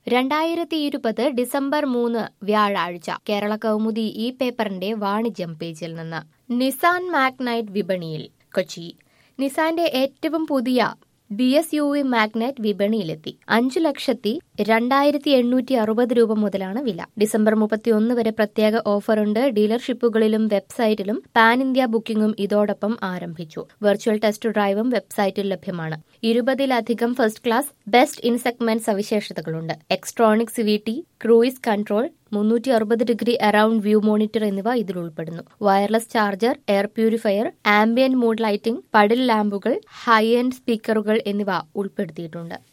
രണ്ടായിരത്തി ഇരുപത് ഡിസംബർ മൂന്ന് വ്യാഴാഴ്ച കേരള കൗമുദി ഈ പേപ്പറിന്റെ വാണിജ്യം പേജിൽ നിന്ന് നിസാൻ മാഗ്നൈറ്റ് വിപണിയിൽ കൊച്ചി നിസാന്റെ ഏറ്റവും പുതിയ B S U V Magnite വിപണിയിലെത്തി അഞ്ചു ലക്ഷത്തി രണ്ടായിരത്തി എണ്ണൂറ്റി അറുപത് രൂപ മുതലാണ് വില ഡിസംബർ മുപ്പത്തി ഒന്ന് വരെ പ്രത്യേക ഓഫറുണ്ട് ഡീലർഷിപ്പുകളിലും വെബ്സൈറ്റിലും പാൻ ഇന്ത്യ ബുക്കിംഗും ഇതോടൊപ്പം ആരംഭിച്ചു വെർച്വൽ ടെസ്റ്റ് ഡ്രൈവും വെബ്സൈറ്റിൽ ലഭ്യമാണ് ഇരുപതിലധികം first class best in segment സവിശേഷതകളുണ്ട് Xtronic C V T cruise control മുന്നൂറ്റി അറുപത് ഡിഗ്രി അറൌണ്ട് വ്യൂ മോണിറ്റർ എന്നിവ ഇതിൽ ഉൾപ്പെടുന്നു wireless charger air purifier ambient mood lighting puddle ലാമ്പുകൾ ഹൈ എൻഡ് സ്പീക്കറുകൾ എന്നിവ ഉൾപ്പെടുത്തിയിട്ടുണ്ട്